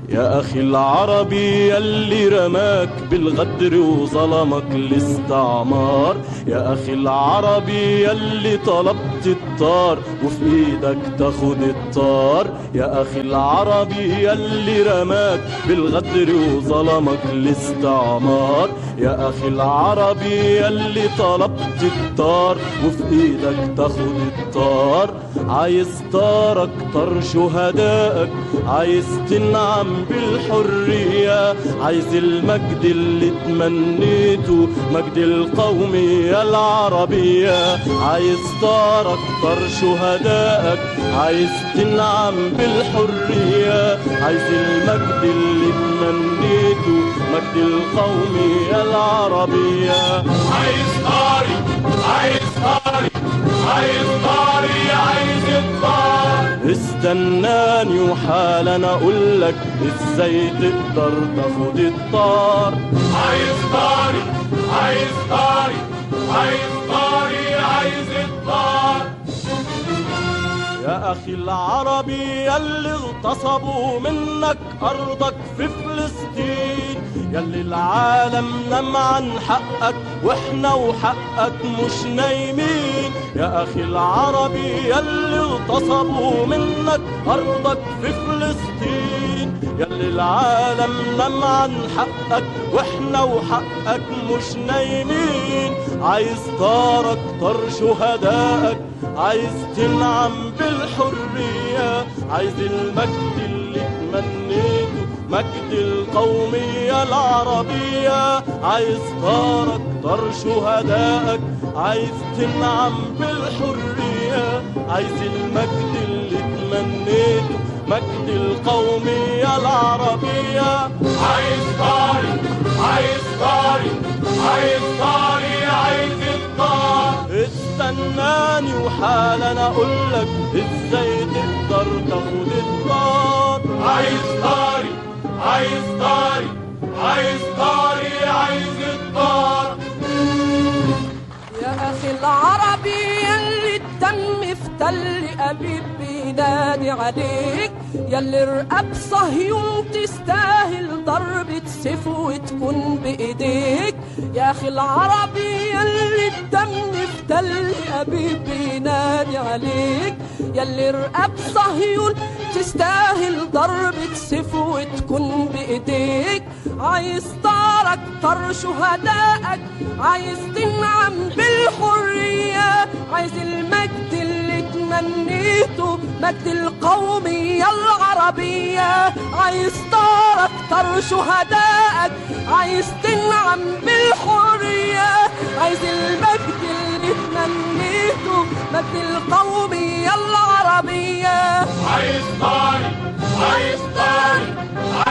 يا أخي العربي يلي رماك بالغدر وظلمك الاستعمار يا أخي العربي يلي طلبت الطار وفي إيدك تاخد الطار يا أخي العربي يلي رماك بالغدر وظلمك الاستعمار يا أخي العربي يلي طلبت الطار وفي إيدك تاخد الطار عايز طار أكتر شهدائك عايز تنعم بالحرية عايز المجد اللي تمنيته مجد القومية العربية عايز طار أكتر شهدائك عايز تنعم بالحرية عايز المجد اللي تمنيته مجد القومية العربية عايز طاري عايز طاري عايز طاري عايز الطار استناني وحالا اقول لك ازاي تقدر تاخد الطار عايز طاري عايز طاري عايز طاري عايز الطار يا اخي العربي يلي اغتصبوا منك ارضك في فلسطين يلي العالم نام عن حقك واحنا وحقك مش نايمين يا اخي العربي يلي اغتصبوا منك ارضك في فلسطين يلي العالم نام عن حقك واحنا وحقك مش نايمين عايز طار اكتر شهدائك عايز تنعم بالحرية عايز المجد اللي تمنيته مجد القومية العربية عايز طار اكتر شهدائك عايز تنعم بالحرية عايز المجد اللي تمنيته مجد القومية العربية عايز طاري عايز طاري عايز طاري عايز الطار استناني وحالا اقول لك ازاي تقدر تاخد الطار عايز طاري عايز طاري عايز طاري عايز الطار يا أخي العربي يلي الدم في تل أبيب بينادي عليك يلي رقاب صهيون تستاهل ضربة سيف وتكون بإيديك يا أخي العربي يلي الدم في تل أبيب بينادي عليك يلي رقاب صهيون تستاهل ضربة سيف وتكون بإيديك عايز طار أكتر شهدائك عايز تنعم بالحرية عايز المجد اللي تمنيته مجد القومية العربية عايز طار أكتر شهدائك عايز تنعم بالحرية عايز المجد اللي تمنيته مجد القومية العربية عايز طاري عايز طاري